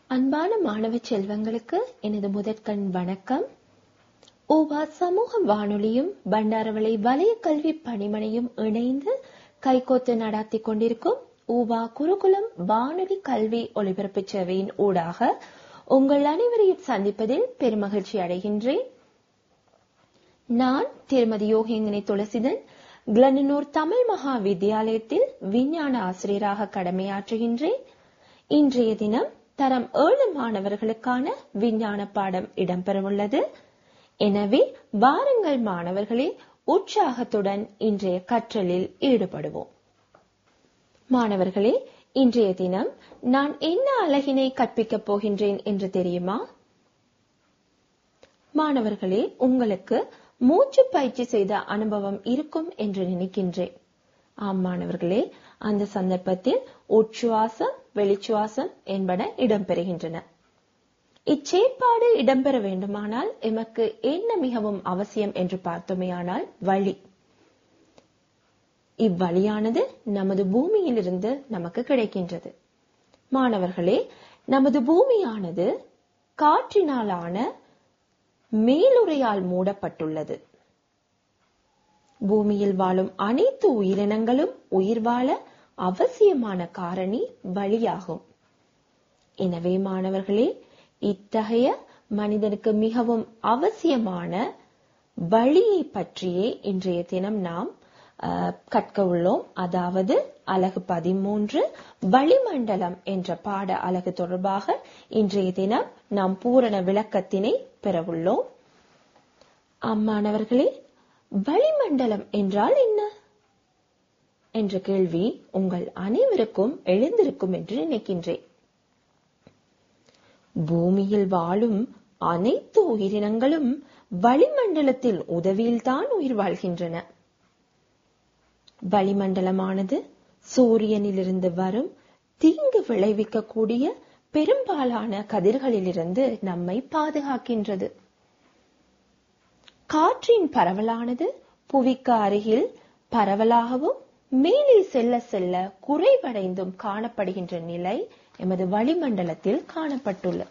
அன்பான மாணவ செல்வங்களுக்கு எனது முதற்கண் வணக்கம் ஓவா சமூக வானொலியும் பண்டாரவளை வலய கல்வி பணிமனையும் இணைந்து கைகோத்து நடாத்திக் கொண்டிருக்கும் ஊவா குருகுலம் வானொலி கல்வி ஒலிபரப்பு சேவையின் ஊடாக உங்கள் அனைவரையும் சந்திப்பதில் பெருமகிழ்ச்சி அடைகின்றேன் நான் திருமதி யோகிங்கினி துளசிதன் கிளனனூர் தமிழ் மகா வித்தியாலயத்தில் விஞ்ஞான ஆசிரியராக கடமையாற்றுகின்றேன் இன்றைய தினம் தரம் ஏழு மாணவர்களுக்கான விஞ்ஞான பாடம் இடம்பெறவுள்ளது எனவே வாருங்கள் மாணவர்களே உற்சாகத்துடன் இன்றைய கற்றலில் ஈடுபடுவோம் மாணவர்களே இன்றைய தினம் நான் என்ன அழகினை கற்பிக்கப் போகின்றேன் என்று தெரியுமா மாணவர்களே உங்களுக்கு மூச்சு பயிற்சி செய்த அனுபவம் இருக்கும் என்று நினைக்கின்றேன் ஆம் மாணவர்களே அந்த சந்தர்ப்பத்தில் உச்சுவாசம் வெளிச்சுவாசம் என்பன இடம்பெறுகின்றன இச்சேற்பாடு இடம்பெற வேண்டுமானால் எமக்கு என்ன மிகவும் அவசியம் என்று பார்த்தோமேயானால் வழி இவ்வழியானது நமது பூமியிலிருந்து நமக்கு கிடைக்கின்றது மாணவர்களே நமது பூமியானது காற்றினாலான மேலுரையால் மூடப்பட்டுள்ளது பூமியில் வாழும் அனைத்து உயிரினங்களும் உயிர் வாழ அவசியமான காரணி வழியாகும் எனவே மாணவர்களே இத்தகைய மனிதனுக்கு மிகவும் அவசியமான வழியை பற்றியே இன்றைய தினம் நாம் கற்க உள்ளோம் அதாவது அலகு பதிமூன்று வளிமண்டலம் என்ற பாட அலகு தொடர்பாக இன்றைய தினம் நாம் பூரண விளக்கத்தினை பெறவுள்ளோம் அம்மாணவர்களே வளிமண்டலம் என்றால் என்ன என்ற கேள்வி உங்கள் அனைவருக்கும் எழுந்திருக்கும் என்று நினைக்கின்றேன் பூமியில் வாழும் அனைத்து உயிரினங்களும் வளிமண்டலத்தில் உதவியில்தான் உயிர் வாழ்கின்றன வளிமண்டலமானது சூரியனிலிருந்து வரும் தீங்கு விளைவிக்கக்கூடிய பெரும்பாலான கதிர்களிலிருந்து நம்மை பாதுகாக்கின்றது காற்றின் பரவலானது புவிக்கு அருகில் பரவலாகவும் மேலே செல்ல செல்ல குறைவடைந்தும் காணப்படுகின்ற நிலை எமது வளிமண்டலத்தில் காணப்பட்டுள்ளது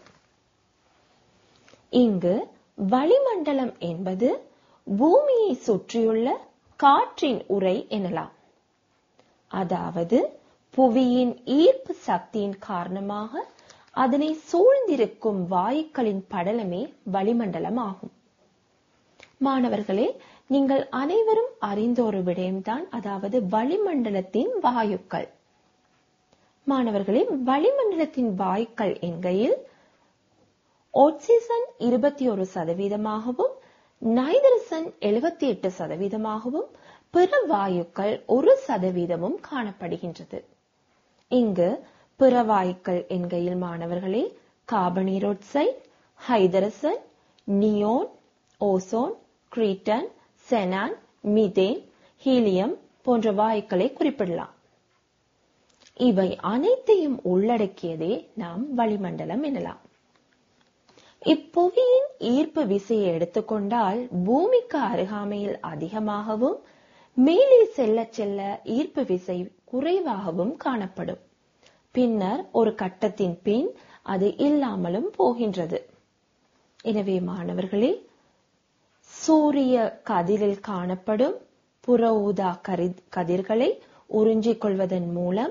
இங்கு வளிமண்டலம் என்பது பூமியை சுற்றியுள்ள காற்றின் உரை எனலாம் அதாவது புவியின் ஈர்ப்பு சக்தியின் காரணமாக அதனை சூழ்ந்திருக்கும் வாயுக்களின் படலமே வளிமண்டலம் ஆகும் மாணவர்களே நீங்கள் அனைவரும் அறிந்த ஒரு விடயம்தான் அதாவது வளிமண்டலத்தின் வாயுக்கள் மாணவர்களே வளிமண்டலத்தின் வாயுக்கள் என்கையில் ஆக்சிஜன் இருபத்தி ஒரு சதவீதமாகவும் நைதரசன் எழுபத்தி எட்டு சதவீதமாகவும் பிற வாயுக்கள் ஒரு சதவீதமும் காணப்படுகின்றது இங்கு பிற வாயுக்கள் என்கையில் மாணவர்களே கார்பனீரோட்சைட் hydrogen neon ozone krypton xenon methane helium போன்ற வாயுக்களை குறிப்பிடலாம் இவை அனைத்தையும் உள்ளடக்கியதே நாம் வளிமண்டலம் எனலாம் இப்புவியின் ஈர்ப்பு விசையை எடுத்துக்கொண்டால் பூமிக்கு அருகாமையில் அதிகமாகவும் மேலே செல்ல செல்ல ஈர்ப்பு விசை குறைவாகவும் காணப்படும் பின்னர் ஒரு கட்டத்தின் பின் அது இல்லாமலும் போகின்றது எனவே மாணவர்களே சூரிய கதிரில் காணப்படும் புற ஊதா கதிர்களை உறிஞ்சிக் கொள்வதன் மூலம்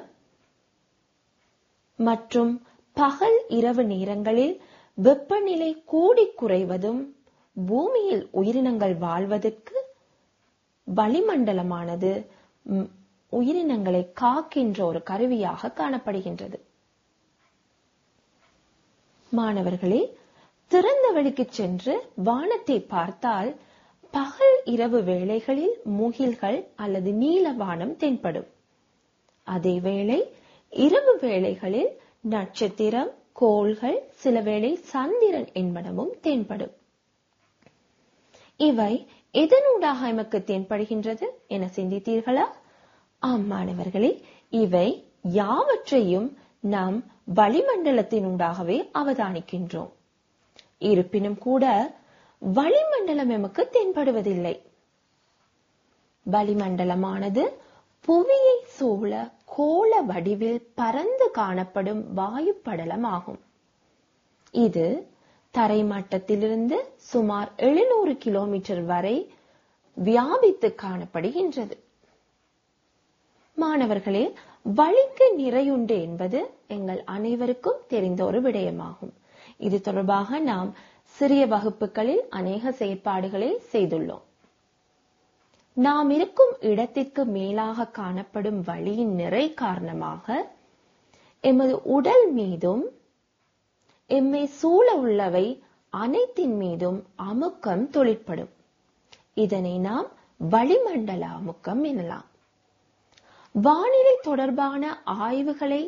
மற்றும் பகல் இரவு நேரங்களில் வெப்பநிலை கூடி குறைவதும் பூமியில் உயிரினங்கள் வாழ்வதற்கு வளிமண்டலமானது உயிரினங்களை காக்கின்ற ஒரு கருவியாக காணப்படுகின்றது மாணவர்களே திறந்த வெளிக்கு சென்று வானத்தை பார்த்தால் பகல் இரவு வேளைகளில் முகில்கள் அல்லது நீல வானம் தென்படும் அதேவேளை இரவு வேளைகளில் நட்சத்திரம் கோள்கள் சில வேளை சந்திரன் என்பனவும் தென்படும் இவை எதனூடாக எமக்கு தென்படுகின்றது என சிந்தித்தீர்களா ஆம் மாணவர்களே இவை யாவற்றையும் நாம் வளிமண்டலத்தினூடாகவே அவதானிக்கின்றோம் இருப்பினும் கூட வளிமண்டலம் எமக்கு தென்படுவதில்லை வளிமண்டலமானது புவியை சூழ கோள வடிவில் பரந்து காணப்படும் வாயு படலம் ஆகும் இது தரை மட்டத்திலிருந்து சுமார் எழுநூறு கிலோமீட்டர் வரை வியாபித்து காணப்படுகின்றது மாணவர்களே வழிக்கு நிறையுண்டு என்பது எங்கள் அனைவருக்கும் தெரிந்த ஒரு விடயமாகும் இது தொடர்பாக நாம் சிறிய வகுப்புகளில் அநேக செயற்பாடுகளை செய்துள்ளோம் நாம் இருக்கும் இடத்திற்கு மேலாக காணப்படும் வழியின் நிறை காரணமாக எமது உடல் மீதும் எம்மை சூழ உள்ளவை அனைத்தின் மீதும் அமுக்கம் தொழிற்படும் இதனை நாம் வளிமண்டல அமுக்கம் எனலாம் வானிலை தொடர்பான ஆய்வுகளை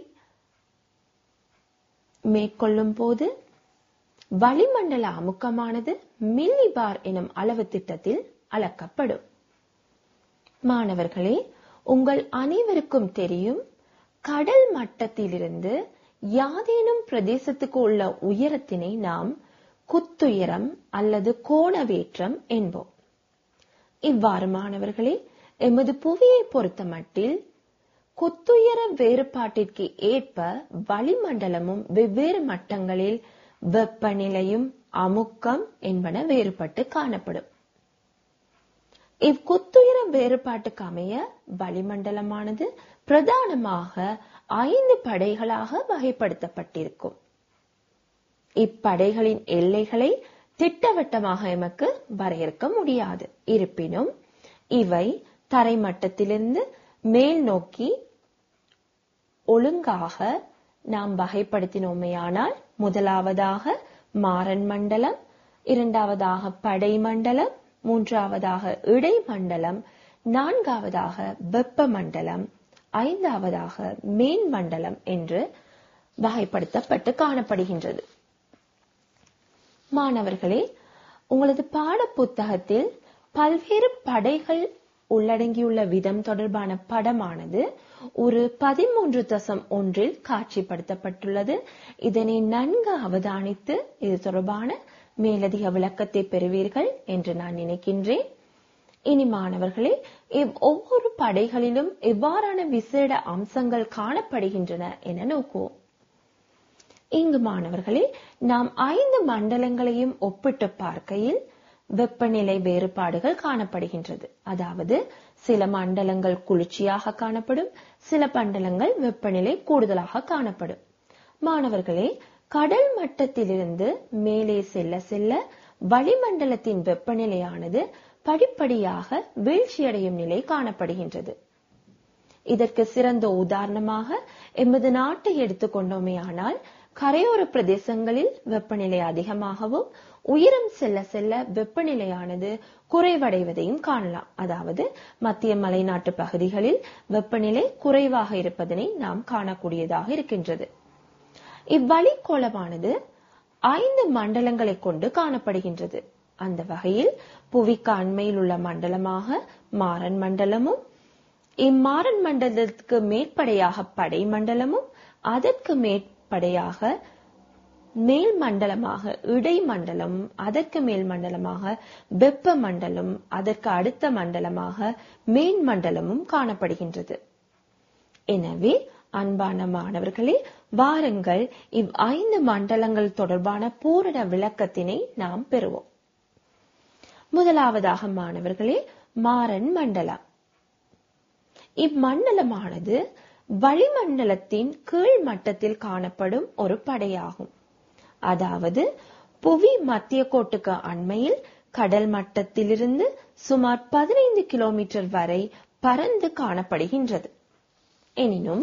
மேற்கொள்ளும் போது வளிமண்டல அமுக்கமானது மில்லிபார் எனும் அளவு திட்டத்தில் அளக்கப்படும் மாணவர்களே உங்கள் அனைவருக்கும் தெரியும் கடல் மட்டத்திலிருந்து யாதேனும் பிரதேசத்துக்கு உள்ள உயரத்தினை நாம் குத்துயரம் அல்லது கோணவேற்றம் என்போம் இவ்வாறு மாணவர்களே எமது புவியை பொறுத்த மட்டில் குத்துயர வேறுபாட்டிற்கு ஏற்ப வளிமண்டலமும் வெவ்வேறு மட்டங்களில் வெப்பநிலையும் அமுக்கம் என்பன வேறுபட்டு காணப்படும் இவ்குத்துயர வேறுபாட்டுக்கு அமைய வளிமண்டலமானது பிரதானமாக ஐந்து படைகளாக வகைப்படுத்தப்பட்டிருக்கும் இப்படைகளின் எல்லைகளை திட்டவட்டமாக எமக்கு வரையறுக்க முடியாது இருப்பினும் இவை தரைமட்டத்திலிருந்து மேல் நோக்கி ஒழுங்காக நாம் வகைப்படுத்தினோமேயானால் முதலாவதாக மாறன் மண்டலம் இரண்டாவதாக படை மண்டலம் மூன்றாவதாக இடைமண்டலம் நான்காவதாக வெப்ப மண்டலம் ஐந்தாவதாக மேன் மண்டலம் என்று வகைப்படுத்தப்பட்டு காணப்படுகின்றது மாணவர்களே உங்களது பாட புத்தகத்தில் பல்வேறு படைகள் உள்ளடங்கியுள்ள விதம் தொடர்பான படமானது ஒரு பதிமூன்று தசம் ஒன்றில் காட்சிப்படுத்தப்பட்டுள்ளது இதனை நன்கு அவதானித்து இது தொடர்பான மேலதிக விளக்கத்தை பெறுவீர்கள் என்று நான் நினைக்கின்றேன் இனி மாணவர்களே இவ் ஒவ்வொரு படைகளிலும் எவ்வாறான விசேட அம்சங்கள் காணப்படுகின்றன என நோக்குவோம் இங்கு மாணவர்களே நாம் ஐந்து மண்டலங்களையும் ஒப்பிட்டு பார்க்கையில் வெப்பநிலை வேறுபாடுகள் காணப்படுகின்றது அதாவது சில மண்டலங்கள் குளிர்ச்சியாக காணப்படும் சில மண்டலங்கள் வெப்பநிலை கூடுதலாக காணப்படும் மாணவர்களே கடல் மட்டத்திலிருந்து மேலே செல்ல செல்ல வளிமண்டலத்தின் வெப்பநிலையானது படிப்படியாக வீழ்ச்சியடையும் நிலை காணப்படுகின்றது இதற்கு சிறந்த உதாரணமாக எமது நாட்டை எடுத்துக்கொண்டோமேயானால் கரையோர பிரதேசங்களில் வெப்பநிலை அதிகமாகவும் உயரம் செல்ல செல்ல வெப்பநிலையானது குறைவடைவதையும் காணலாம் அதாவது மத்திய மலைநாட்டு பகுதிகளில் வெப்பநிலை குறைவாக இருப்பதனை நாம் காணக்கூடியதாக இருக்கின்றது இவ்வளிக்கோளமானது ஐந்து மண்டலங்களை கொண்டு காணப்படுகின்றது அந்த வகையில் புவிக்கு அண்மையில் உள்ள மண்டலமாக மாறன் மண்டலமும் இம்மாறன் மண்டலத்துக்கு மேற்படையாக படை மண்டலமும் அதற்கு மேற்படையாக மேல் மண்டலமாக இடை மண்டலம் அதற்கு மேல் மண்டலமாக வெப்ப மண்டலம் அதற்கு அடுத்த மண்டலமாக மேன் மண்டலமும் காணப்படுகின்றது எனவே அன்பான மாணவர்களே வாருங்கள் இவ் ஐந்து மண்டலங்கள் தொடர்பான பூரண விளக்கத்தினை நாம் பெறுவோம் முதலாவதாக மாணவர்களே மாறன் மண்டலம் இம்மண்டலமானது வளிமண்டலத்தின் கீழ் மட்டத்தில் காணப்படும் ஒரு படையாகும் அதாவது புவி மத்திய கோட்டுக்கு அண்மையில் கடல் மட்டத்திலிருந்து சுமார் பதினைந்து கிலோமீட்டர் வரை பறந்து காணப்படுகின்றது எனினும்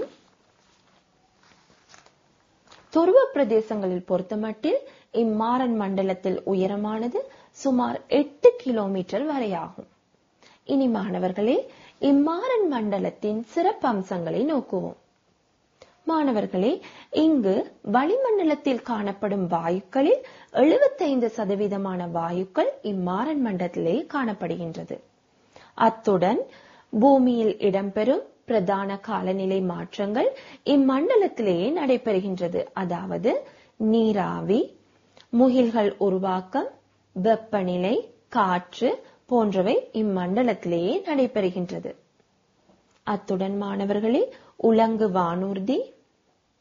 துருவ பிரதேசங்களில் பொறுத்தமட்டில் இம்மாறன் மண்டலத்தில் உயரமானது சுமார் எட்டு கிலோமீட்டர் வரையாகும் இனி மாணவர்களே இம்மாறன் மண்டலத்தின் சிறப்பம்சங்களை நோக்குவோம் மாணவர்களே இங்கு வளிமண்டலத்தில் காணப்படும் வாயுக்களில் எழுபத்தைந்து சதவீதமான வாயுக்கள் இம்மாறன் மண்டலத்திலே காணப்படுகின்றது அத்துடன் பூமியில் இடம்பெறும் பிரதான காலநிலை மாற்றங்கள் இம்மண்டலத்திலேயே நடைபெறுகின்றது அதாவது நீராவி முகில்கள் உருவாக்கம் வெப்பநிலை காற்று போன்றவை இம்மண்டலத்திலேயே நடைபெறுகின்றது அத்துடன் மாணவர்களே உலங்கு வானூர்தி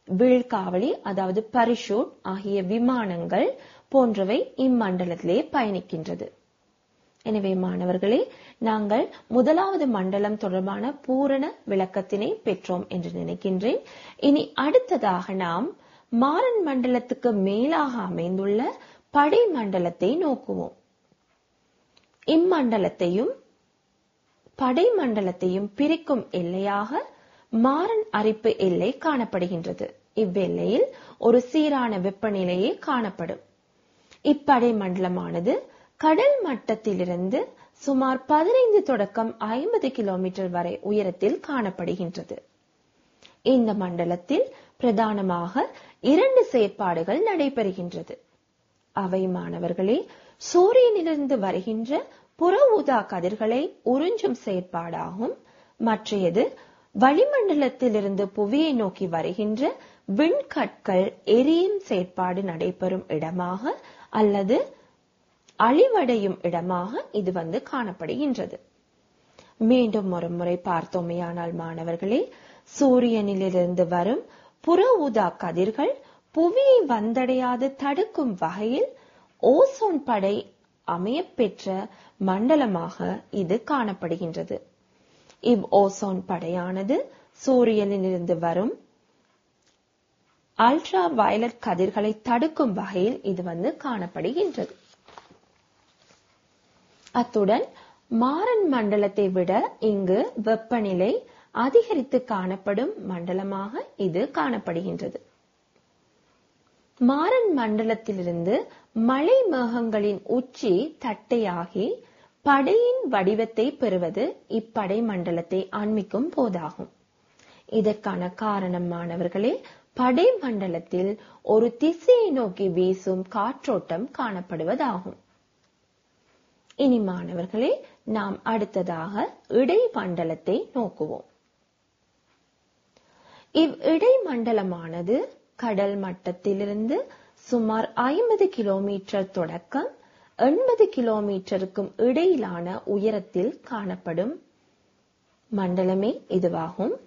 வீழ்காவலி அதாவது பரிஷூட் ஆகிய விமானங்கள் போன்றவை இம்மண்டலத்திலே பயணிக்கின்றது எனவே மாணவர்களே நாங்கள் முதலாவது மண்டலம் தொடர்பான பூரண விளக்கத்தினை பெற்றோம் என்று நினைக்கின்றேன் இனி அடுத்ததாக நாம் மாறன் மண்டலத்துக்கு மேலாக அமைந்துள்ள படை மண்டலத்தை நோக்குவோம் இம்மண்டலத்தையும் படை மண்டலத்தையும் பிரிக்கும் எல்லையாக மாறன் அரிப்பு எல்லை காணப்படுகின்றது இவ்வெல்லையில் ஒரு சீரான வெப்பநிலையே காணப்படும் இப்படை மண்டலமானது கடல் மட்டத்திலிருந்து சுமார் பதினைந்து தொடக்கம் ஐம்பது கிலோமீட்டர் வரை உயரத்தில் காணப்படுகின்றது இந்த மண்டலத்தில் பிரதானமாக இரண்டு செயற்பாடுகள் நடைபெறுகின்றது அவை மாணவர்களே சூரியனிலிருந்து வருகின்ற புற ஊதா கதிர்களை உறிஞ்சும் செயற்பாடாகும் மற்றையது வளிமண்டலத்திலிருந்து புவியை நோக்கி வருகின்ற விண்கற்கள் எரியும் செயற்பாடு நடைபெறும் இடமாக அல்லது அழிவடையும் இடமாக இது வந்து காணப்படுகின்றது மீண்டும் ஒரு முறை பார்த்தோமேயானால் மாணவர்களே சூரியனிலிருந்து வரும் புற ஊதா கதிர்கள் புவியை வந்தடையாது தடுக்கும் வகையில் ஓசோன் படை அமையப்பெற்ற மண்டலமாக இது காணப்படுகின்றது இவ் ஓசோன் படையானது சூரியனிலிருந்து வரும் அல்ட்ரா வயலட் கதிர்களை தடுக்கும் வகையில் இது வந்து காணப்படுகின்றது அத்துடன் மாறன் மண்டலத்தை விட இங்கு வெப்பநிலை அதிகரித்து காணப்படும் மண்டலமாக இது காணப்படுகின்றது மாறன் மண்டலத்திலிருந்து மழை மேகங்களின் உச்சி தட்டையாகி படையின் வடிவத்தை பெறுவது இப்படை மண்டலத்தை ஆன்மிக்கும் போதாகும் இதற்கான காரணம் மாணவர்களே படை மண்டலத்தில் ஒரு திசையை நோக்கி வீசும் காற்றோட்டம் காணப்படுவதாகும் இனி மாணவர்களே நாம் அடுத்ததாக இடை மண்டலத்தை நோக்குவோம் இவ் இடை மண்டலமானது கடல் மட்டத்திலிருந்து சுமார் ஐம்பது கிலோமீட்டர் தொடக்கம் எண்பது கிலோமீட்டருக்கும் இடையிலான உயரத்தில் காணப்படும் மண்டலமே இதுவாகும்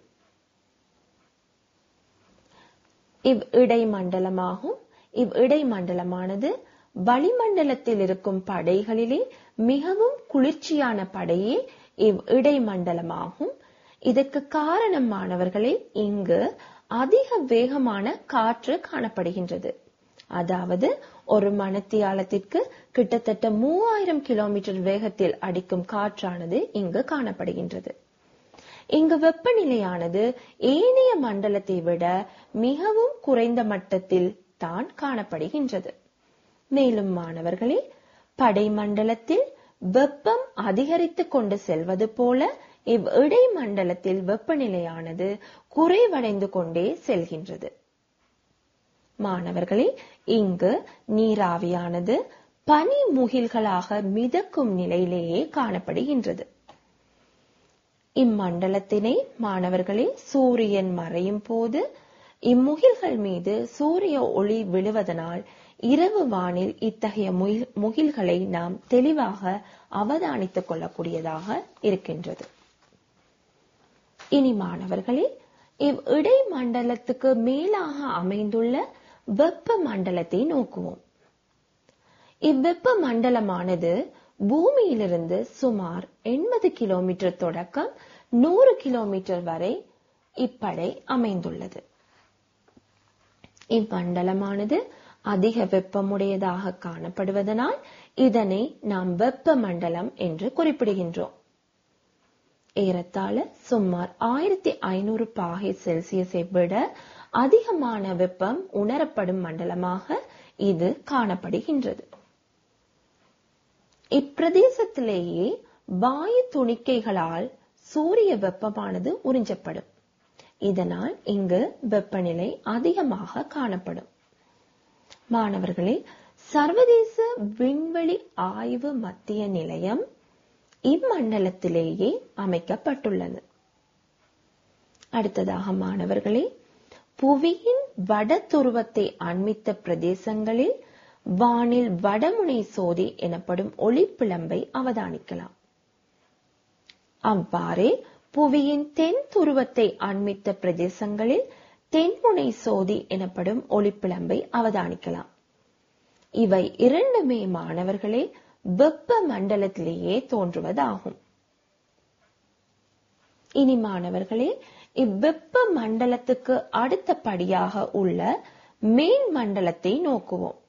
இவ் இடை மண்டலமாகும் இவ் இடை மண்டலமானது வளிமண்டலத்தில் இருக்கும் படைகளிலே மிகவும் குளிர்ச்சியான படையே இவ் இடை மண்டலமாகும் இதற்கு காரணம் மாணவர்களே இங்கு அதிக வேகமான காற்று காணப்படுகின்றது அதாவது ஒரு மணத்தியாலத்திற்கு கிட்டத்தட்ட மூவாயிரம் கிலோமீட்டர் வேகத்தில் அடிக்கும் காற்றானது இங்கு காணப்படுகின்றது இங்கு வெப்பநிலையானது ஏனைய மண்டலத்தை விட மிகவும் குறைந்த மட்டத்தில் தான் காணப்படுகின்றது மேலும் மாணவர்களே படை மண்டலத்தில் வெப்பம் அதிகரித்துக் கொண்டு செல்வது போல இவ் இடை மண்டலத்தில் வெப்பநிலையானது குறைவடைந்து கொண்டே செல்கின்றது மாணவர்களே இங்கு நீராவியானது பனி முகில்களாக மிதக்கும் நிலையிலேயே காணப்படுகின்றது இம்மண்டலத்தினை மாணவர்களே சூரியன் மறையும் போது இம்முகில்கள் மீது சூரிய ஒளி விழுவதனால் இரவு வானில் இத்தகைய முகில்களை நாம் தெளிவாக அவதானித்துக் கொள்ளக்கூடியதாக இருக்கின்றது இனி மாணவர்களே இவ் இடை மண்டலத்துக்கு மேலாக அமைந்துள்ள வெப்ப மண்டலத்தை நோக்குவோம் இவ்வெப்ப மண்டலமானது பூமியிலிருந்து சுமார் எண்பது கிலோமீட்டர் தொடக்கம் நூறு கிலோமீட்டர் வரை இப்படை அமைந்துள்ளது இம்மண்டலமானது அதிக வெப்பமுடையதாக காணப்படுவதனால் இதனை நாம் வெப்ப மண்டலம் என்று குறிப்பிடுகின்றோம் ஏறத்தாழ சுமார் ஆயிரத்தி ஐநூறு பாகை செல்சியஸை விட அதிகமான வெப்பம் உணரப்படும் மண்டலமாக இது காணப்படுகின்றது இப்பிரதேசத்திலேயே வாயு துணிக்கைகளால் சூரிய வெப்பமானது உறிஞ்சப்படும் இதனால் இங்கு வெப்பநிலை அதிகமாக காணப்படும் மாணவர்களே சர்வதேச விண்வெளி ஆய்வு மத்திய நிலையம் இம்மண்டலத்திலேயே அமைக்கப்பட்டுள்ளது அடுத்ததாக மாணவர்களே புவியின் வட துருவத்தை அண்மித்த பிரதேசங்களில் வானில் வடமுனை சோதி எனப்படும் ஒளிப்பிளம்பை அவதானிக்கலாம் அவ்வாறே புவியின் தென் துருவத்தை அண்மித்த பிரதேசங்களில் தென்முனை சோதி எனப்படும் ஒளிப்பிழம்பை அவதானிக்கலாம் இவை இரண்டுமே மாணவர்களே வெப்ப மண்டலத்திலேயே தோன்றுவதாகும் இனி மாணவர்களே இவ்வெப்ப மண்டலத்துக்கு அடுத்தபடியாக உள்ள மேன் மண்டலத்தை நோக்குவோம்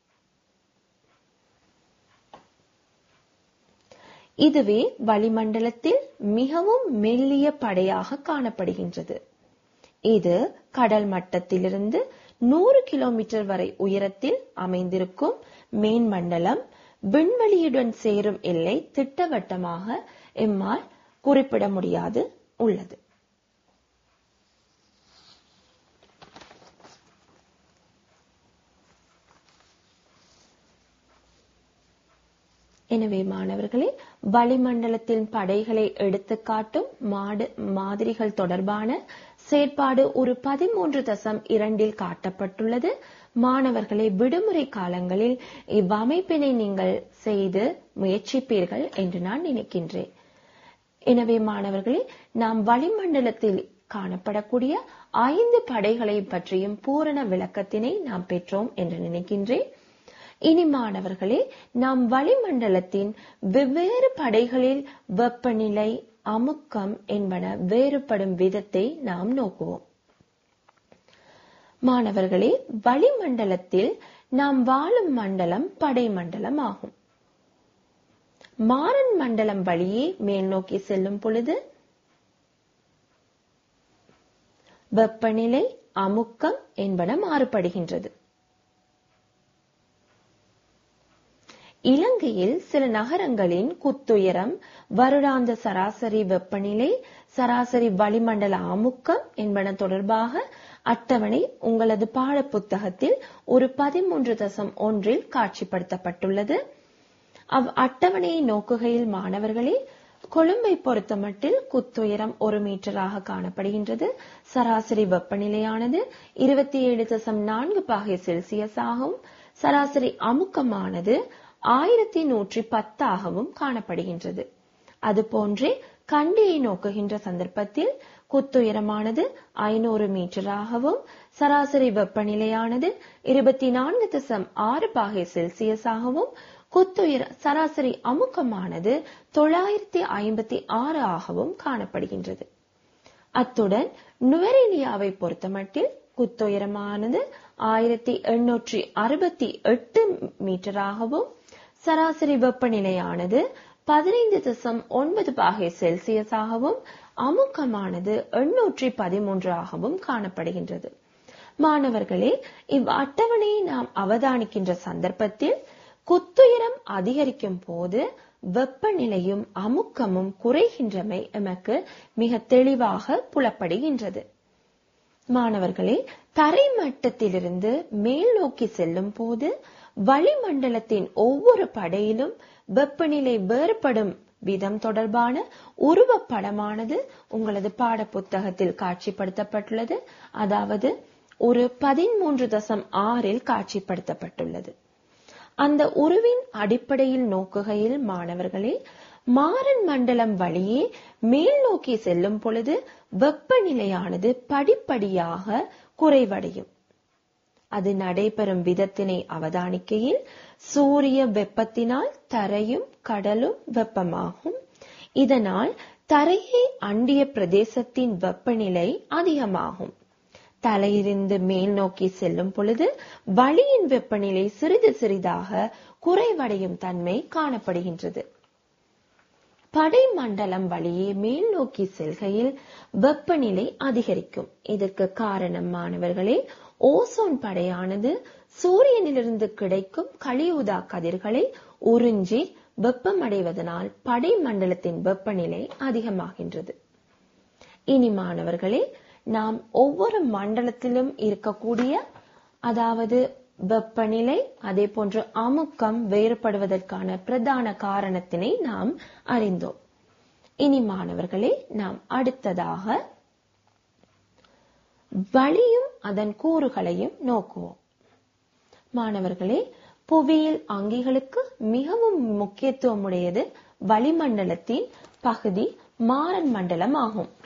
இதுவே வளிமண்டலத்தில் மிகவும் மெல்லிய படையாக காணப்படுகின்றது இது கடல் மட்டத்திலிருந்து நூறு கிலோமீட்டர் வரை உயரத்தில் அமைந்திருக்கும் மேன்மண்டலம் விண்வெளியுடன் சேரும் எல்லை திட்டவட்டமாக எம்மால் குறிப்பிட முடியாது உள்ளது எனவே மாணவர்களே வளிமண்டலத்தின் படைகளை எடுத்துக்காட்டும் மாடு மாதிரிகள் தொடர்பான செயற்பாடு ஒரு பதிமூன்று தசம் இரண்டில் காட்டப்பட்டுள்ளது மாணவர்களே விடுமுறை காலங்களில் இவ்வமைப்பினை நீங்கள் செய்து முயற்சிப்பீர்கள் என்று நான் நினைக்கின்றேன் எனவே மாணவர்களே நாம் வளிமண்டலத்தில் காணப்படக்கூடிய ஐந்து படைகளை பற்றியும் பூரண விளக்கத்தினை நாம் பெற்றோம் என்று நினைக்கின்றேன் இனி மாணவர்களே நாம் வளிமண்டலத்தின் வெவ்வேறு படைகளில் வெப்பநிலை அமுக்கம் என்பன வேறுபடும் விதத்தை நாம் நோக்குவோம் மாணவர்களே வளிமண்டலத்தில் நாம் வாழும் மண்டலம் படை மண்டலம் ஆகும் மாறன் மண்டலம் வழியே மேல் நோக்கி செல்லும் பொழுது வெப்பநிலை அமுக்கம் என்பன மாறுபடுகின்றது இலங்கையில் சில நகரங்களின் குத்துயரம் வருடாந்த சராசரி வெப்பநிலை சராசரி வளிமண்டல அமுக்கம் என்பன தொடர்பாக அட்டவணை உங்களது பாட புத்தகத்தில் ஒரு பதிமூன்று தசம் ஒன்றில் காட்சிப்படுத்தப்பட்டுள்ளது அவ் அட்டவணையை நோக்குகையில் மாணவர்களே கொழும்பை பொறுத்தமட்டில் குத்துயரம் ஒரு மீட்டராக காணப்படுகின்றது சராசரி வெப்பநிலையானது இருபத்தி ஏழு தசம் நான்கு பாகை செல்சியஸ் ஆகவும் சராசரி அமுக்கமானது ஆயிரத்தி நூற்றி பத்தாகவும் காணப்படுகின்றது அதுபோன்றே கண்டியை நோக்குகின்ற சந்தர்ப்பத்தில் குத்துயரமானது ஐநூறு மீட்டராகவும் சராசரி வெப்பநிலையானது இருபத்தி நான்கு தசம் ஆறு பாகை செல்சியஸ் ஆகவும் குத்துயர சராசரி அமுக்கமானது தொள்ளாயிரத்தி ஐம்பத்தி ஆறு ஆகவும் காணப்படுகின்றது அத்துடன் நுவரேலியாவை பொறுத்தமட்டில் குத்துயரமானது ஆயிரத்தி எண்ணூற்றி அறுபத்தி எட்டு மீட்டராகவும் சராசரி வெப்பநிலையானது பதினைந்து தசம் ஒன்பது பாகை செல்சியஸ் ஆகவும் அமுக்கமானது எண்ணூற்றி பதிமூன்று ஆகவும் காணப்படுகின்றது மாணவர்களே இவ் அட்டவணையை நாம் அவதானிக்கின்ற சந்தர்ப்பத்தில் குத்துயரம் அதிகரிக்கும் போது வெப்பநிலையும் அமுக்கமும் குறைகின்றமை எமக்கு மிக தெளிவாக புலப்படுகின்றது மாணவர்களே தரை மட்டத்திலிருந்து மேல் நோக்கி செல்லும் போது வளிமண்டலத்தின் ஒவ்வொரு படையிலும் வெப்பநிலை வேறுபடும் விதம் தொடர்பான உருவப்படமானது உங்களது பாட புத்தகத்தில் காட்சிப்படுத்தப்பட்டுள்ளது அதாவது ஒரு பதிமூன்று தசம் ஆறில் காட்சிப்படுத்தப்பட்டுள்ளது அந்த உருவின் அடிப்படையில் நோக்குகையில் மாணவர்களே மாறன் மண்டலம் வழியே மேல் நோக்கி செல்லும் பொழுது வெப்பநிலையானது படிப்படியாக குறைவடையும் அது நடைபெறும் விதத்தினை அவதானிக்கையில் சூரிய வெப்பத்தினால் தரையும் கடலும் வெப்பமாகும் இதனால் தரையை அண்டிய பிரதேசத்தின் வெப்பநிலை அதிகமாகும் தலையிருந்து மேல் நோக்கி செல்லும் பொழுது வழியின் வெப்பநிலை சிறிது சிறிதாக குறைவடையும் தன்மை காணப்படுகின்றது படை மண்டலம் வழியே மேல் நோக்கி செல்கையில் வெப்பநிலை அதிகரிக்கும் இதற்கு காரணம் மாணவர்களே ஓசோன் படையானது சூரியனிலிருந்து கிடைக்கும் கலியூதா கதிர்களை உறிஞ்சி வெப்பமடைவதனால் படை மண்டலத்தின் வெப்பநிலை அதிகமாகின்றது இனி மாணவர்களே நாம் ஒவ்வொரு மண்டலத்திலும் இருக்கக்கூடிய அதாவது வெப்பநிலை அதே போன்று அமுக்கம் வேறுபடுவதற்கான பிரதான காரணத்தினை நாம் அறிந்தோம் இனி மாணவர்களே நாம் அடுத்ததாக வழியும் அதன் கூறுகளையும் நோக்குவோம் மாணவர்களே புவியியல் அங்கிகளுக்கு மிகவும் முக்கியத்துவமுடையது வளிமண்டலத்தின் பகுதி மாறன் மண்டலம் ஆகும்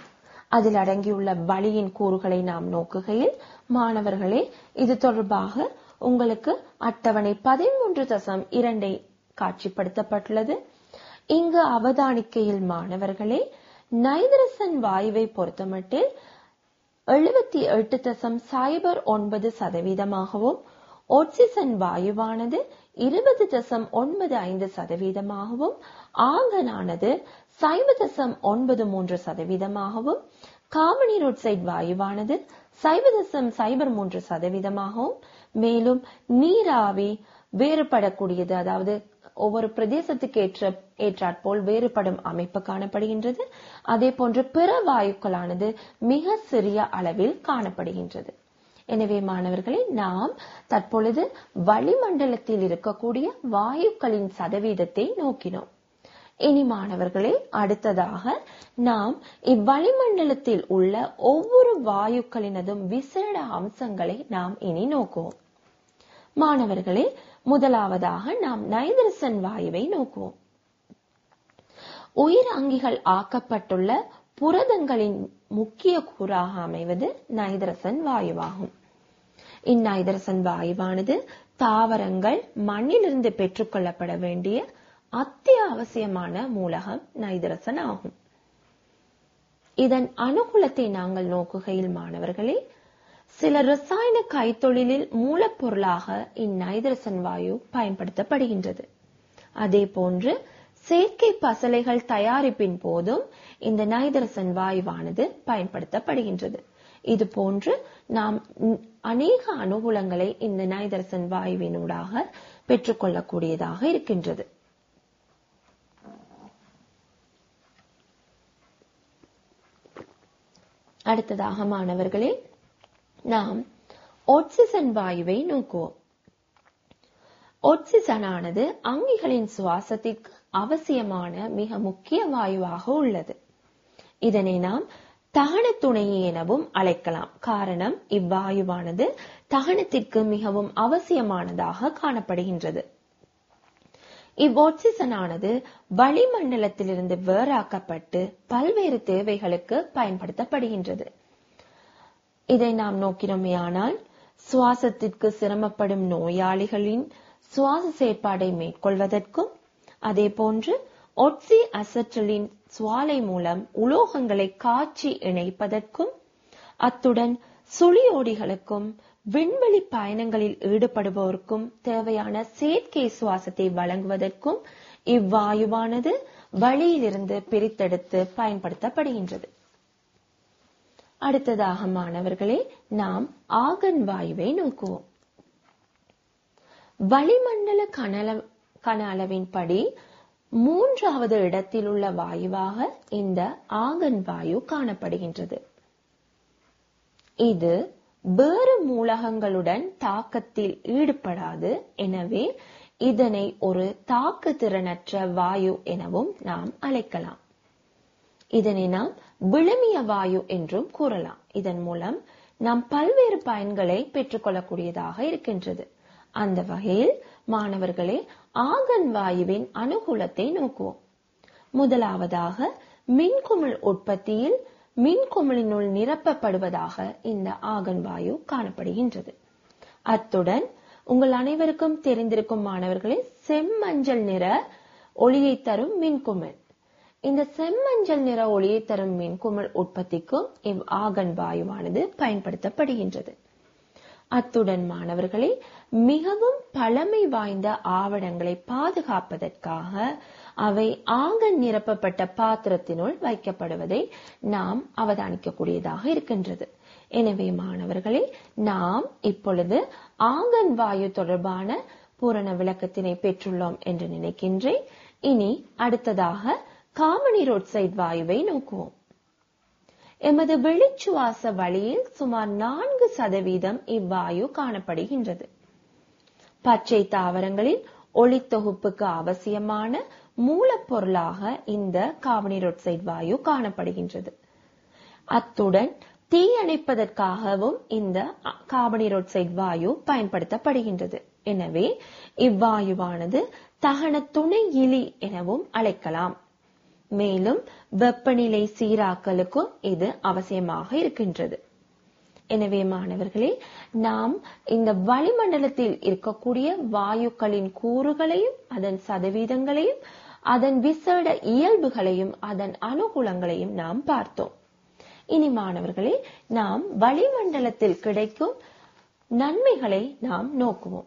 அதில் அடங்கியுள்ள வழியின் கூறுகளை நாம் நோக்குகையில் மாணவர்களே இது தொடர்பாக உங்களுக்கு அட்டவணை பதிமூன்று தசம் இரண்டை காட்சிப்படுத்தப்பட்டுள்ளது இங்கு அவதானிக்கையில் மாணவர்களே நைதரசன் வாயுவை பொறுத்தமட்டில் எழுபத்தி எட்டு தசம் சைபர் ஒன்பது சதவீதமாகவும் ஒட்சிசன் வாயுவானது இருபது தசம் ஒன்பது ஐந்து சதவீதமாகவும் ஆங்கனானது சைவ தசம் ஒன்பது மூன்று சதவீதமாகவும் கார்பனீர் ஒட்சைட் வாயுவானது சைவ தசம் சைபர் மூன்று சதவீதமாகவும் மேலும் நீராவி வேறுபடக்கூடியது அதாவது ஒவ்வொரு பிரதேசத்துக்கு ஏற்ற ஏற்றாற்போல் வேறுபடும் அமைப்பு காணப்படுகின்றது அதே போன்று பிற வாயுக்களானது மிக சிறிய அளவில் காணப்படுகின்றது எனவே மாணவர்களே நாம் தற்பொழுது வளிமண்டலத்தில் இருக்கக்கூடிய வாயுக்களின் சதவீதத்தை நோக்கினோம் இனி மாணவர்களே அடுத்ததாக நாம் இவ்வளிமண்டலத்தில் உள்ள ஒவ்வொரு வாயுக்களினதும் விசேட அம்சங்களை நாம் இனி நோக்குவோம் மாணவர்களே முதலாவதாக நாம் நைதரசன் வாயுவை நோக்குவோம் உயிர் அங்கிகள் ஆக்கப்பட்டுள்ள புரதங்களின் முக்கிய கூறாக அமைவது நைதரசன் வாயுவாகும் இந்நைதரசன் வாயுவானது தாவரங்கள் மண்ணிலிருந்து பெற்றுக்கொள்ளப்பட வேண்டிய அத்தியாவசியமான மூலகம் நைதரசன் ஆகும் இதன் அனுகூலத்தை நாங்கள் நோக்குகையில் மாணவர்களே சில ரசாயன கைத்தொழிலில் மூலப்பொருளாக இந்நைதரசன் வாயு பயன்படுத்தப்படுகின்றது அதே போன்று செயற்கை பசலைகள் தயாரிப்பின் போதும் இந்த நைதரசன் வாயுவானது பயன்படுத்தப்படுகின்றது இது போன்று நாம் அநேக அனுகூலங்களை இந்த நைதரசன் வாயுவினூடாக பெற்றுக்கொள்ளக்கூடியதாக இருக்கின்றது அடுத்ததாக மாணவர்களே நாம் ஒட்சிசன் வாயுவை நோக்குவோம் ஒட்சிசனானது அங்கிகளின் சுவாசத்திற்கு அவசியமான மிக முக்கிய வாயுவாக உள்ளது இதனை நாம் தகன துணையி எனவும் அழைக்கலாம் காரணம் இவ்வாயுவானது தகனத்திற்கு மிகவும் அவசியமானதாக காணப்படுகின்றது இவ்வொட்சிசனானது வளிமண்டலத்திலிருந்து வேறாக்கப்பட்டு பல்வேறு தேவைகளுக்கு பயன்படுத்தப்படுகின்றது இதை நாம் நோக்கினோமேயானால் சுவாசத்திற்கு சிரமப்படும் நோயாளிகளின் சுவாச செயற்பாடை மேற்கொள்வதற்கும் அதே போன்று ஒட்சி அசற்றலின் சுவாலை மூலம் உலோகங்களை காய்ச்சி இணைப்பதற்கும் அத்துடன் சுழியோடிகளுக்கும் விண்வெளி பயணங்களில் ஈடுபடுபவருக்கும் தேவையான செயற்கை சுவாசத்தை வழங்குவதற்கும் இவ்வாயுவானது வழியிலிருந்து பிரித்தெடுத்து பயன்படுத்தப்படுகின்றது அடுத்ததாக மாணவர்களே நாம் ஆகன் வாயுவை நோக்குவோம் வளிமண்டல கனல கன அளவின்படி மூன்றாவது இடத்தில் உள்ள வாயுவாக இந்த ஆகன் வாயு காணப்படுகின்றது இது வேறு மூலகங்களுடன் தாக்கத்தில் ஈடுபடாது எனவே இதனை ஒரு தாக்கு திறனற்ற வாயு எனவும் நாம் அழைக்கலாம் இதனை நாம் விழுமிய வாயு என்றும் கூறலாம் இதன் மூலம் நாம் பல்வேறு பயன்களை பெற்றுக்கொள்ளக்கூடியதாக இருக்கின்றது அந்த வகையில் மாணவர்களே ஆகன் வாயுவின் அனுகூலத்தை நோக்குவோம் முதலாவதாக மின்குமிழ் உற்பத்தியில் மின்குமிழினுள் நிரப்பப்படுவதாக இந்த ஆகன் வாயு காணப்படுகின்றது அத்துடன் உங்கள் அனைவருக்கும் தெரிந்திருக்கும் மாணவர்களே செம்மஞ்சள் நிற ஒளியை தரும் மின்குமிழ் இந்த செம்மஞ்சள் நிற ஒளியை தரும் மின்குமிழ் உற்பத்திக்கும் இவ் ஆகன் வாயுவானது பயன்படுத்தப்படுகின்றது அத்துடன் மாணவர்களே மிகவும் பழமை வாய்ந்த ஆவணங்களை பாதுகாப்பதற்காக அவை ஆங்கன் நிரப்பப்பட்ட பாத்திரத்தினுள் வைக்கப்படுவதை நாம் அவதானிக்கக்கூடியதாக இருக்கின்றது எனவே மாணவர்களே நாம் இப்பொழுது ஆங்கன் வாயு தொடர்பான பூரண விளக்கத்தினை பெற்றுள்ளோம் என்று நினைக்கின்றேன் இனி அடுத்ததாக காமனீர் ஒட்சைட் வாயுவை நோக்குவோம் எமது வெளிச்சுவாச வழியில் சுமார் நான்கு சதவீதம் இவ்வாயு காணப்படுகின்றது பச்சை தாவரங்களில் ஒளித்தொகுப்புக்கு அவசியமான மூலப்பொருளாக இந்த கார்பனீர் ஒட்சைட் வாயு காணப்படுகின்றது அத்துடன் தீ அணைப்பதற்காகவும் இந்த கார்பனீர் ஒட்சைட் வாயு பயன்படுத்தப்படுகின்றது எனவே இவ்வாயுவானது தகன துணை இலி எனவும் அழைக்கலாம் மேலும் வெப்பநிலை சீராக்கலுக்கும் இது அவசியமாக இருக்கின்றது எனவே மாணவர்களே நாம் இந்த வளிமண்டலத்தில் இருக்கக்கூடிய வாயுக்களின் கூறுகளையும் அதன் சதவீதங்களையும் அதன் விசேட இயல்புகளையும் அதன் அனுகூலங்களையும் நாம் பார்த்தோம் இனி மாணவர்களே நாம் வளிமண்டலத்தில் கிடைக்கும் நன்மைகளை நாம் நோக்குவோம்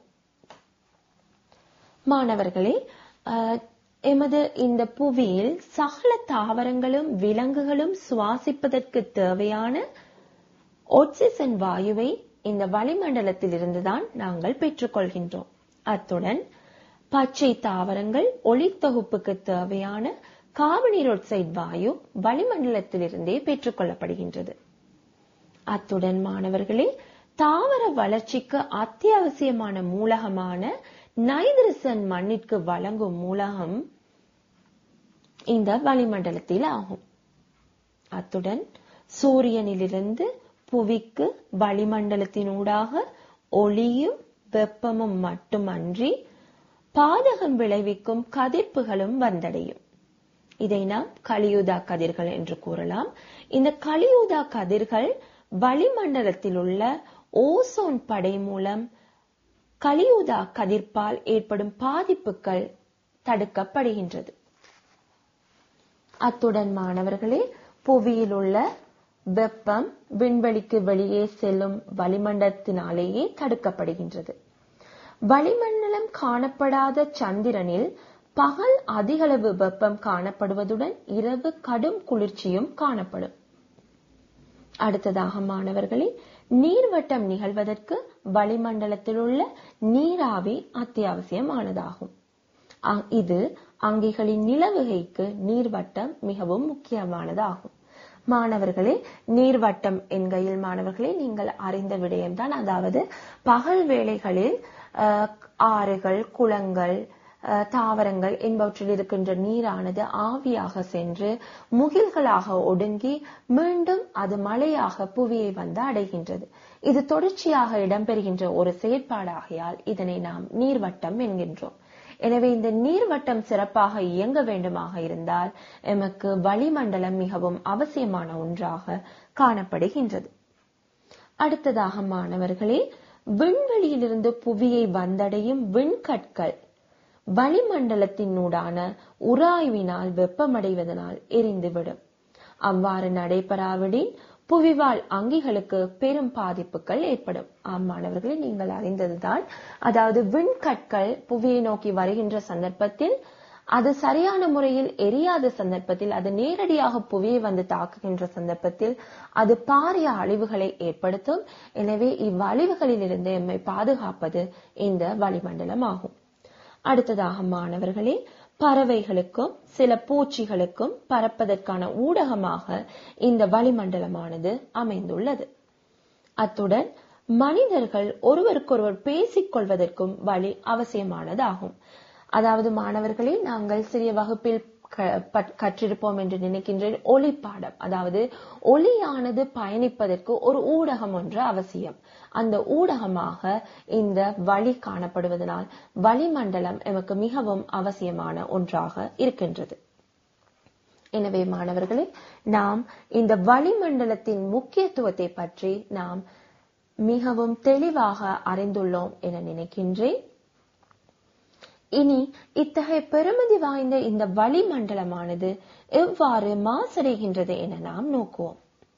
மாணவர்களே அஹ், எமது இந்த புவியில் சகல தாவரங்களும் விலங்குகளும் சுவாசிப்பதற்கு தேவையான ஆக்சிஜன் வாயுவை இந்த வளிமண்டலத்தில் இருந்துதான் நாங்கள் பெற்றுக்கொள்கின்றோம் அத்துடன் பச்சை தாவரங்கள் ஒளித்தொகுப்புக்கு தேவையான கார்பனீர் ஆக்சைடு வாயு வளிமண்டலத்திலிருந்தே பெற்றுக்கொள்ளப்படுகின்றது அத்துடன் மாணவர்களே தாவர வளர்ச்சிக்கு அத்தியாவசியமான மூலகமான நைட்ரசன் மண்ணிற்கு வழங்கும் மூலகம் இந்த வளிமண்டலத்தில் ஆகும் அத்துடன் சூரியனிலிருந்து புவிக்கு வளிமண்டலத்தினூடாக ஒளியும் வெப்பமும் மட்டுமன்றி பாதகம் விளைவிக்கும் கதிர்ப்புகளும் வந்தடையும் இதை நாம் கலியுதா கதிர்கள் என்று கூறலாம் இந்த கலியுதா கதிர்கள் வளிமண்டலத்தில் உள்ள ஓசோன் படை மூலம் கலியுதா கதிர்ப்பால் ஏற்படும் பாதிப்புகள் தடுக்கப்படுகின்றது அத்துடன் மாணவர்களே புவியில் உள்ள வெப்பம் விண்வெளிக்கு வெளியே செல்லும் வளிமண்டலத்தினாலேயே தடுக்கப்படுகின்றது வளிமண்டலம் காணப்படாத சந்திரனில் பகல் அதிகளவு வெப்பம் காணப்படுவதுடன் இரவு கடும் குளிர்ச்சியும் காணப்படும் அடுத்ததாக மாணவர்களே நீர்வட்டம் நிகழ்வதற்கு வளிமண்டலத்தில் உள்ள நீராவி அத்தியாவசியமானதாகும் அ- இது அங்கிகளின் நிலவுகைக்கு நீர்வட்டம் மிகவும் முக்கியமானதாகும் மாணவர்களே நீர்வட்டம் என்கையில் மாணவர்களே நீங்கள் அறிந்த விடயம்தான் அதாவது பகல் வேளைகளில் அஹ், ஆறுகள் குளங்கள் அஹ், தாவரங்கள் என்பவற்றில் இருக்கின்ற நீரானது ஆவியாக சென்று முகில்களாக ஒடுங்கி மீண்டும் அது மழையாக புவியை வந்து அடைகின்றது இது தொடர்ச்சியாக இடம்பெறுகின்ற ஒரு செயற்பாடாகையால் இதனை நாம் நீர்வட்டம் என்கின்றோம் எனவே இந்த நீர்வட்டம் சிறப்பாக இயங்க வேண்டுமாக இருந்தால் எமக்கு வளிமண்டலம் மிகவும் அவசியமான ஒன்றாக காணப்படுகின்றது அடுத்ததாக மாணவர்களே விண்வெளியிலிருந்து புவியை வந்தடையும் விண்கற்கள் வளிமண்டலத்தினூடான உராய்வினால் வெப்பமடைவதனால் எரிந்துவிடும் அவ்வாறு நடைபெறாவிடின் புவிவாழ் அங்கிகளுக்கு பெரும் பாதிப்புகள் ஏற்படும் ஆம் மாணவர்களே நீங்கள் அறிந்ததுதான் அதாவது விண்கற்கள் புவியை நோக்கி வருகின்ற சந்தர்ப்பத்தில் அது சரியான முறையில் எரியாத சந்தர்ப்பத்தில் அது நேரடியாக புவியை வந்து தாக்குகின்ற சந்தர்ப்பத்தில் அது பாரிய அழிவுகளை ஏற்படுத்தும் எனவே இவ்வழிவுகளில் இருந்து எம்மை பாதுகாப்பது இந்த வளிமண்டலம் ஆகும் அடுத்ததாக மாணவர்களே பறவைகளுக்கும் சில பூச்சிகளுக்கும் பறப்பதற்கான ஊடகமாக இந்த வளிமண்டலமானது அமைந்துள்ளது அத்துடன் மனிதர்கள் ஒருவருக்கொருவர் பேசிக் கொள்வதற்கும் வழி அவசியமானதாகும் அதாவது மாணவர்களே நாங்கள் சிறிய வகுப்பில் க- பட்- கற்றிருப்போம் என்று நினைக்கின்றேன் ஒளி பாடம் அதாவது ஒளியானது பயணிப்பதற்கு ஒரு ஊடகம் ஒன்று அவசியம் அந்த ஊடகமாக இந்த வழி காணப்படுவதனால் வளிமண்டலம் எமக்கு மிகவும் அவசியமான ஒன்றாக இருக்கின்றது எனவே மாணவர்களே நாம் இந்த வளிமண்டலத்தின் முக்கியத்துவத்தை பற்றி நாம் மிகவும் தெளிவாக அறிந்துள்ளோம் என நினைக்கின்றேன் இனி இத்தகைய பெருமதி வாய்ந்த இந்த வளிமண்டலமானது எவ்வாறு மாசடைகின்றது என நாம் நோக்குவோம்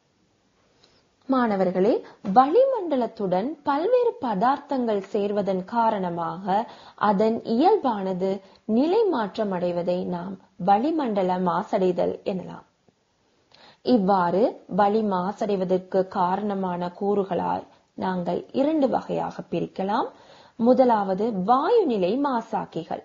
மாணவர்களே வளிமண்டலத்துடன் பல்வேறு பதார்த்தங்கள் சேர்வதன் காரணமாக அதன் இயல்பானது நிலை மாற்றம் அடைவதை நாம் வளிமண்டல மாசடைதல் எனலாம் இவ்வாறு வளி மாசடைவதற்கு காரணமான கூறுகளால் நாங்கள் இரண்டு வகையாக பிரிக்கலாம் முதலாவது வாயுநிலை மாசாக்கிகள்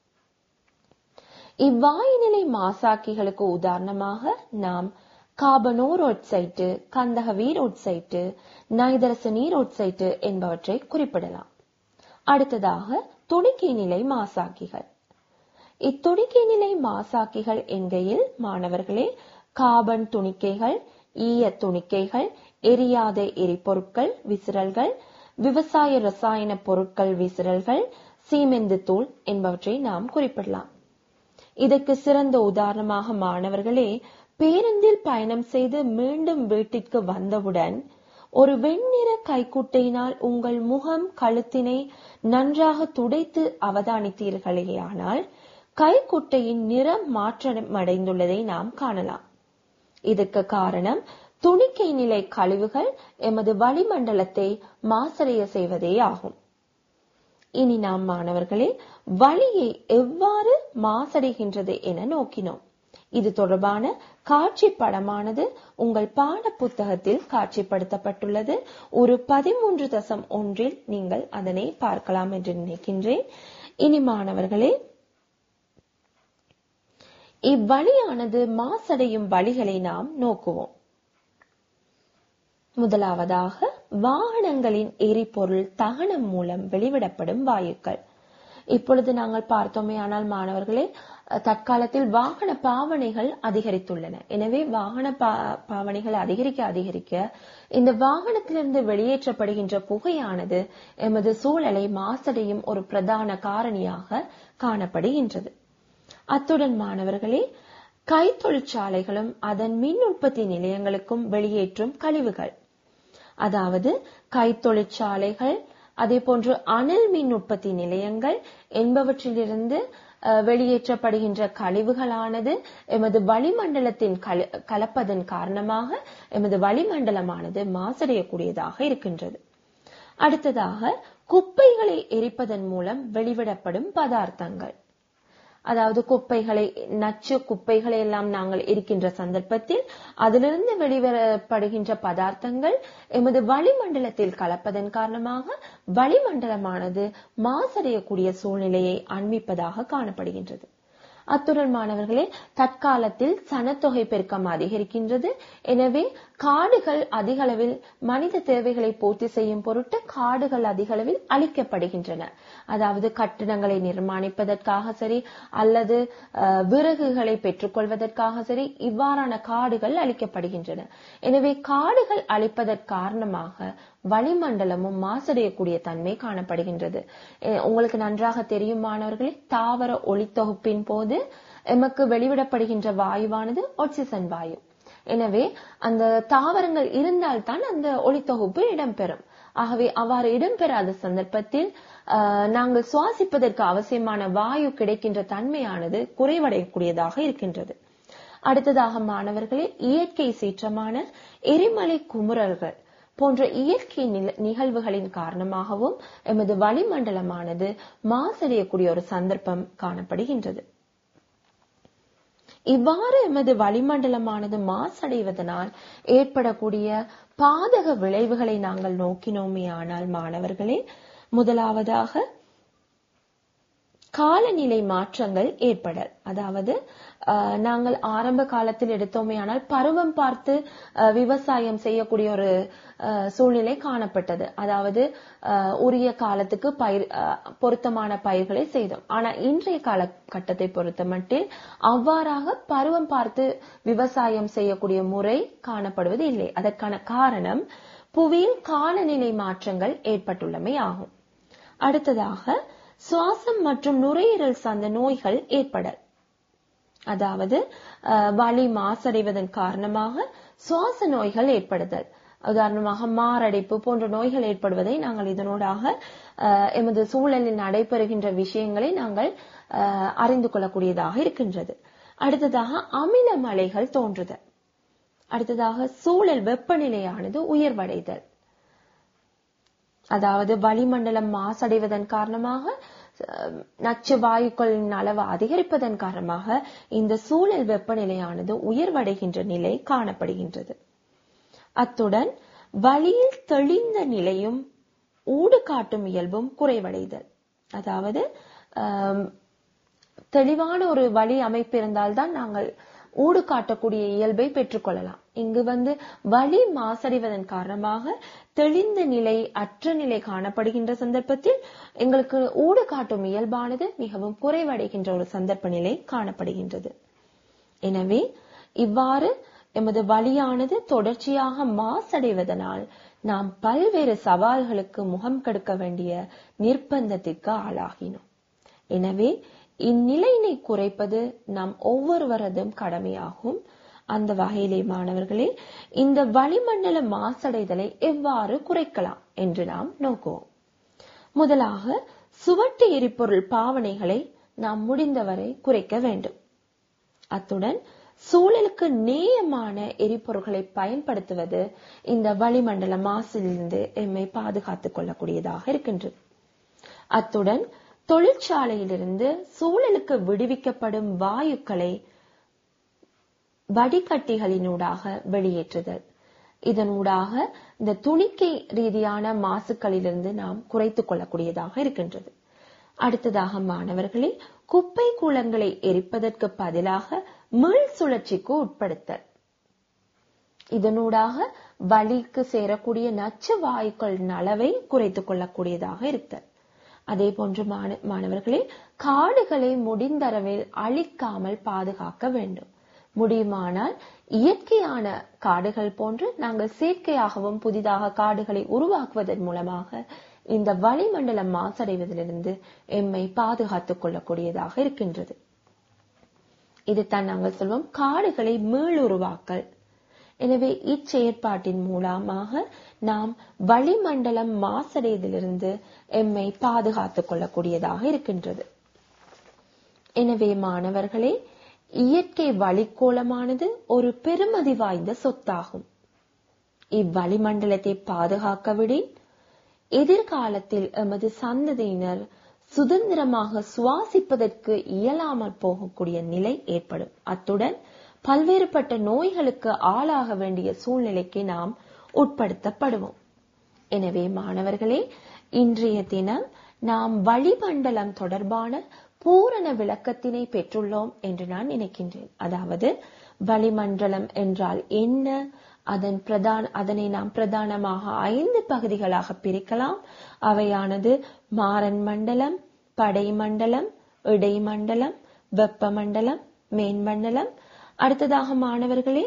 இவ்வாயுநிலை மாசாக்கிகளுக்கு உதாரணமாக நாம் கார்பனோர் ஒட்சைட்டு கந்தக வீர் ஒட்சைட்டு நைதரச நீர் ஒட்சைட்டு என்பவற்றை குறிப்பிடலாம் அடுத்ததாக துணிக்கை நிலை மாசாக்கிகள் இத்துணிக்கை நிலை மாசாக்கிகள் என்கையில் மாணவர்களே கார்பன் துணிக்கைகள் ஈய துணிக்கைகள் எரியாத எரிபொருட்கள் விசிறல்கள் விவசாய ரசாயன பொருட்கள் விசிறல்கள் சீமெந்து தூள் என்பவற்றை நாம் குறிப்பிடலாம் இதற்கு சிறந்த உதாரணமாக மாணவர்களே பேருந்தில் பயணம் செய்து மீண்டும் வீட்டிற்கு வந்தவுடன் ஒரு வெண்ணிற கைக்குட்டையினால் உங்கள் முகம் கழுத்தினை நன்றாக துடைத்து அவதானித்தீர்களேயானால் கைக்குட்டையின் நிறம் மாற்றமடைந்துள்ளதை நாம் காணலாம் இதற்கு காரணம் துணிக்கை நிலை கழிவுகள் எமது வளிமண்டலத்தை மாசடைய செய்வதே ஆகும் இனி நாம் மாணவர்களே வழியை எவ்வாறு மாசடைகின்றது என நோக்கினோம் இது தொடர்பான காட்சி படமானது உங்கள் பாட புத்தகத்தில் காட்சிப்படுத்தப்பட்டுள்ளது ஒரு பதிமூன்று தசம் ஒன்றில் நீங்கள் அதனை பார்க்கலாம் என்று நினைக்கின்றேன் இனி மாணவர்களே இவ்வழியானது மாசடையும் வழிகளை நாம் நோக்குவோம் முதலாவதாக வாகனங்களின் எரிபொருள் தகனம் மூலம் வெளிவிடப்படும் வாயுக்கள் இப்பொழுது நாங்கள் பார்த்தோமே ஆனால் மாணவர்களே தற்காலத்தில் வாகன பாவனைகள் அதிகரித்துள்ளன எனவே வாகன பாவனைகள் அதிகரிக்க அதிகரிக்க இந்த வாகனத்திலிருந்து வெளியேற்றப்படுகின்ற புகையானது எமது சூழலை மாசடையும் ஒரு பிரதான காரணியாக காணப்படுகின்றது அத்துடன் மாணவர்களே கை தொழிற்சாலைகளும் அதன் மின் உற்பத்தி நிலையங்களுக்கும் வெளியேற்றும் கழிவுகள் அதாவது கை தொழிற்சாலைகள் அதே போன்று அனல் மின் உற்பத்தி நிலையங்கள் என்பவற்றிலிருந்து வெளியேற்றப்படுகின்ற கழிவுகளானது எமது வளிமண்டலத்தின் கலப்பதன் காரணமாக எமது வளிமண்டலமானது மாசடையக்கூடியதாக இருக்கின்றது அடுத்ததாக குப்பைகளை எரிப்பதன் மூலம் வெளிவிடப்படும் பதார்த்தங்கள் அதாவது குப்பைகளை நச்சு குப்பைகளை எல்லாம் நாங்கள் இருக்கின்ற சந்தர்ப்பத்தில் அதிலிருந்து வெளிவரப்படுகின்ற பதார்த்தங்கள் எமது வளிமண்டலத்தில் கலப்பதன் காரணமாக வளிமண்டலமானது மாசடையக்கூடிய சூழ்நிலையை அண்மிப்பதாக காணப்படுகின்றது அத்துடன் மாணவர்களே தற்காலத்தில் சனத்தொகை பெருக்கம் அதிகரிக்கின்றது எனவே காடுகள் அதிக அளவில் மனித தேவைகளை பூர்த்தி செய்யும் பொருட்டு காடுகள் அதிக அளவில் அழிக்கப்படுகின்றன அதாவது கட்டிடங்களை நிர்மாணிப்பதற்காக சரி அல்லது விறகுகளை பெற்றுக்கொள்வதற்காக சரி இவ்வாறான காடுகள் அழிக்கப்படுகின்றன எனவே காடுகள் அழிப்பதற்கு காரணமாக வளிமண்டலமும் மாசடையக்கூடிய தன்மை காணப்படுகின்றது உங்களுக்கு நன்றாக தெரியும் மாணவர்களே தாவர ஒளித்தொகுப்பின் போது எமக்கு வெளிவிடப்படுகின்ற வாயுவானது ஆக்சிஜன் வாயு எனவே அந்த தாவரங்கள் இருந்தால்தான் அந்த ஒளித்தொகுப்பு இடம்பெறும் ஆகவே அவ்வாறு இடம்பெறாத சந்தர்ப்பத்தில் நாங்கள் சுவாசிப்பதற்கு அவசியமான வாயு கிடைக்கின்ற தன்மையானது குறைவடையக்கூடியதாக இருக்கின்றது அடுத்ததாக மாணவர்களே இயற்கை சீற்றமான எரிமலை குமுறல்கள் போன்ற இயற்கை நிகழ்வுகளின் காரணமாகவும் எமது வளிமண்டலமானது மாசடையக்கூடிய ஒரு சந்தர்ப்பம் காணப்படுகின்றது இவ்வாறு எமது வளிமண்டலமானது மாசடைவதனால் ஏற்படக்கூடிய பாதக விளைவுகளை நாங்கள் நோக்கினோமே ஆனால் மாணவர்களே முதலாவதாக காலநிலை மாற்றங்கள் ஏற்படல் அதாவது நாங்கள் ஆரம்ப காலத்தில் எடுத்தோமே ஆனால் பருவம் பார்த்து விவசாயம் செய்யக்கூடிய ஒரு சூழ்நிலை காணப்பட்டது அதாவது உரிய காலத்துக்கு பயிர் பொருத்தமான பயிர்களை செய்தோம் ஆனா இன்றைய காலகட்டத்தை பொறுத்த மட்டில் அவ்வாறாக பருவம் பார்த்து விவசாயம் செய்யக்கூடிய முறை காணப்படுவது இல்லை அதற்கான காரணம் புவியில் காலநிலை மாற்றங்கள் ஏற்பட்டுள்ளமை ஆகும் அடுத்ததாக சுவாசம் மற்றும் நுரையீரல் சார்ந்த நோய்கள் ஏற்படல் அதாவது வலி மாசடைவதன் காரணமாக சுவாச நோய்கள் ஏற்படுதல் உதாரணமாக மாரடைப்பு போன்ற நோய்கள் ஏற்படுவதை நாங்கள் இதனூடாக எமது சூழலில் நடைபெறுகின்ற விஷயங்களை நாங்கள் அறிந்து கொள்ளக்கூடியதாக இருக்கின்றது அடுத்ததாக அமில மலைகள் தோன்றுதல் அடுத்ததாக சூழல் வெப்பநிலையானது உயர்வடைதல் அதாவது வளிமண்டலம் மாசடைவதன் காரணமாக நச்சு வாயுக்களின் அளவு அதிகரிப்பதன் காரணமாக இந்த சூழல் வெப்பநிலையானது உயர்வடைகின்ற நிலை காணப்படுகின்றது அத்துடன் வழியில் தெளிந்த நிலையும் ஊடு காட்டும் இயல்பும் குறைவடைதல் அதாவது தெளிவான ஒரு வழி அமைப்பு இருந்தால்தான் நாங்கள் ஊடு காட்டக்கூடிய இயல்பை பெற்றுக்கொள்ளலாம் இங்கு வந்து வழி மாசடைவதன் காரணமாக தெளிந்த நிலை அற்ற நிலை காணப்படுகின்ற சந்தர்ப்பத்தில் எங்களுக்கு ஊடு காட்டும் இயல்பானது மிகவும் குறைவடைகின்ற ஒரு சந்தர்ப்ப நிலை காணப்படுகின்றது எனவே இவ்வாறு எமது வழியானது தொடர்ச்சியாக மாசடைவதனால் நாம் பல்வேறு சவால்களுக்கு முகம் கெடுக்க வேண்டிய நிர்பந்தத்திற்கு ஆளாகினோம் எனவே இந்நிலையினை குறைப்பது நம் ஒவ்வொருவரதும் கடமையாகும் அந்த வகையிலே மாணவர்களே இந்த வளிமண்டல மாசடைதலை எவ்வாறு குறைக்கலாம் என்று நாம் நோக்குவோம் முதலாக சுவட்டு எரிபொருள் பாவனைகளை நாம் முடிந்தவரை குறைக்க வேண்டும் அத்துடன் சூழலுக்கு நேயமான எரிபொருள்களை பயன்படுத்துவது இந்த வளிமண்டல மாசிலிருந்து எம்மை பாதுகாத்துக் கொள்ளக்கூடியதாக இருக்கின்றது அத்துடன் தொழிற்சாலையிலிருந்து சூழலுக்கு விடுவிக்கப்படும் வாயுக்களை வடிகட்டிகளினூடாக வெளியேற்றுதல் இதனூடாக இந்த துணிக்கை ரீதியான மாசுக்களிலிருந்து நாம் குறைத்துக் கொள்ளக்கூடியதாக இருக்கின்றது அடுத்ததாக மாணவர்களே குப்பை கூலங்களை எரிப்பதற்கு பதிலாக மீள் சுழற்சிக்கு உட்படுத்தல் இதனூடாக வலிக்கு சேரக்கூடிய நச்சு வாயுக்களின் அளவை குறைத்துக் கொள்ளக்கூடியதாக இருத்தல் அதே போன்று மாணவர்களே காடுகளை முடிந்தளவில் அழிக்காமல் பாதுகாக்க வேண்டும் முடியுமானால் இயற்கையான காடுகள் போன்று நாங்கள் செயற்கையாகவும் புதிதாக காடுகளை உருவாக்குவதன் மூலமாக இந்த வளிமண்டல மாசடைவதிலிருந்து எம்மை பாதுகாத்துக் கொள்ளக்கூடியதாக இருக்கின்றது இதுதான் நாங்கள் சொல்வோம் காடுகளை மீளுருவாக்கல் எனவே இச்செயற்பாட்டின் மூலமாக நாம் வளிமண்டலம் மாசடைவதிலிருந்து எம்மை பாதுகாத்துக் கொள்ளக்கூடியதாக இருக்கின்றது எனவே மாணவர்களே இயற்கை வழிக்கோலமானது ஒரு பெருமதி வாய்ந்த சொத்தாகும் இவ்வளிமண்டலத்தை பாதுகாக்கவிடின் எதிர்காலத்தில் எமது சந்ததியினர் சுதந்திரமாக சுவாசிப்பதற்கு இயலாமல் போகக்கூடிய நிலை ஏற்படும் அத்துடன் பல்வேறுபட்ட நோய்களுக்கு ஆளாக வேண்டிய சூழ்நிலைக்கு நாம் உட்படுத்தப்படுவோம் எனவே மாணவர்களே இன்றைய தினம் நாம் வளிமண்டலம் தொடர்பான பூரண விளக்கத்தினை பெற்றுள்ளோம் என்று நான் நினைக்கின்றேன் அதாவது வளிமண்டலம் என்றால் என்ன அதன் பிரதான அதனை நாம் பிரதானமாக ஐந்து பகுதிகளாக பிரிக்கலாம் அவையானது மாறன் மண்டலம் படை மண்டலம் இடைமண்டலம் வெப்பமண்டலம் மேன்மண்டலம் அடுத்ததாக மாணவர்களே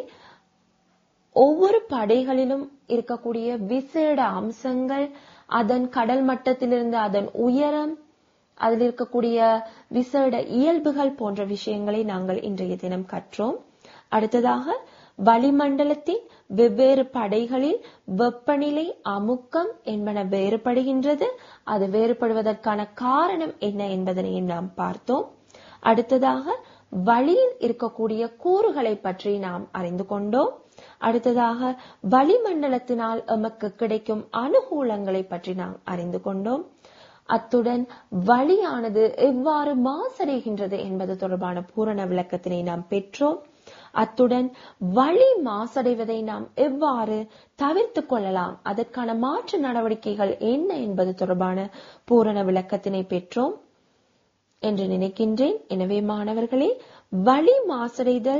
ஒவ்வொரு படைகளிலும் இருக்கக்கூடிய விசேட அம்சங்கள் அதன் கடல் மட்டத்திலிருந்து அதன் உயரம் அதில் இருக்கக்கூடிய விசேட இயல்புகள் போன்ற விஷயங்களை நாங்கள் இன்றைய தினம் கற்றோம் அடுத்ததாக வளிமண்டலத்தின் வெவ்வேறு படைகளில் வெப்பநிலை அமுக்கம் என்பன வேறுபடுகின்றது அது வேறுபடுவதற்கான காரணம் என்ன என்பதனை நாம் பார்த்தோம் அடுத்ததாக வழியில் இருக்கக்கூடிய கூறுகளை பற்றி நாம் அறிந்து கொண்டோம் அடுத்ததாக வளிமண்டலத்தினால் எமக்கு கிடைக்கும் அனுகூலங்களை பற்றி நாம் அறிந்து கொண்டோம் அத்துடன் வழியானது எவ்வாறு மாசடைகின்றது என்பது தொடர்பான பூரண விளக்கத்தினை நாம் பெற்றோம் அத்துடன் வழி மாசடைவதை நாம் எவ்வாறு தவிர்த்து கொள்ளலாம் அதற்கான மாற்று நடவடிக்கைகள் என்ன என்பது தொடர்பான பூரண விளக்கத்தினை பெற்றோம் என்று நினைக்கின்றேன் எனவே மாணவர்களே வழி மாசடைதல்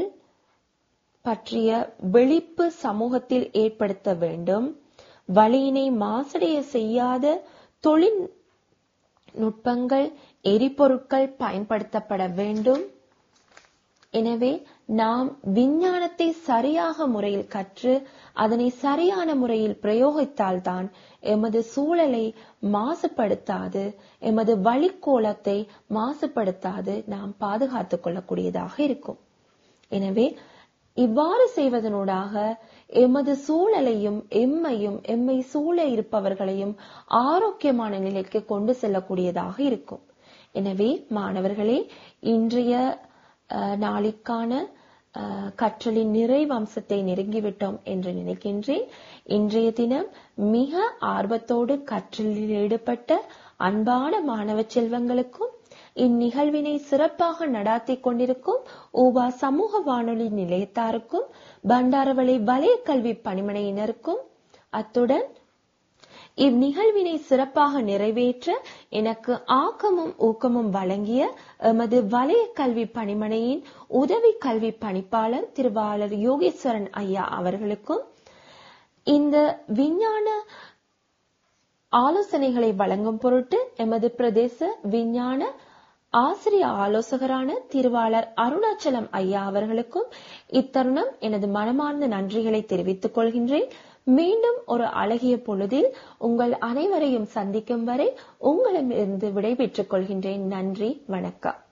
பற்றிய விழிப்பு சமூகத்தில் ஏற்படுத்த வேண்டும் வழியினை மாசடைய செய்யாத தொழில் நுட்பங்கள் எரிபொருட்கள் பயன்படுத்தப்பட வேண்டும் எனவே நாம் விஞ்ஞானத்தை சரியாக முறையில் கற்று அதனை சரியான முறையில் பிரயோகித்தால்தான் எமது சூழலை மாசுபடுத்தாது எமது வழிக்கோலத்தை மாசுபடுத்தாது நாம் பாதுகாத்துக் கொள்ளக்கூடியதாக இருக்கும் எனவே இவ்வாறு செய்வதனூடாக எமது சூழலையும் எம்மையும் எம்மை சூழ இருப்பவர்களையும் ஆரோக்கியமான நிலைக்கு கொண்டு செல்லக்கூடியதாக இருக்கும் எனவே மாணவர்களே இன்றைய நாளிற்கான கற்றலின் நிறைவம்சத்தை நெருங்கிவிட்டோம் என்று நினைக்கின்றேன் இன்றைய தினம் மிக ஆர்வத்தோடு கற்றலில் ஈடுபட்ட அன்பான மாணவ செல்வங்களுக்கும் இந்நிகழ்வினை சிறப்பாக நடாத்தி கொண்டிருக்கும் ஊபா சமூக வானொலி நிலையத்தாருக்கும் பண்டாரவளை வலய கல்வி பணிமனையினருக்கும் அத்துடன் இந்நிகழ்வினை சிறப்பாக நிறைவேற்ற எனக்கு ஆக்கமும் ஊக்கமும் வழங்கிய எமது வலய கல்வி பணிமனையின் உதவி கல்வி பணிப்பாளர் திருவாளர் யோகேஸ்வரன் ஐயா அவர்களுக்கும் இந்த விஞ்ஞான ஆலோசனைகளை வழங்கும் பொருட்டு எமது பிரதேச விஞ்ஞான ஆசிரிய ஆலோசகரான திருவாளர் அருணாச்சலம் ஐயா அவர்களுக்கும் இத்தருணம் எனது மனமார்ந்த நன்றிகளை தெரிவித்துக் கொள்கின்றேன் மீண்டும் ஒரு அழகிய பொழுதில் உங்கள் அனைவரையும் சந்திக்கும் வரை உங்களிடமிருந்து விடைபெற்றுக் கொள்கின்றேன் நன்றி வணக்கம்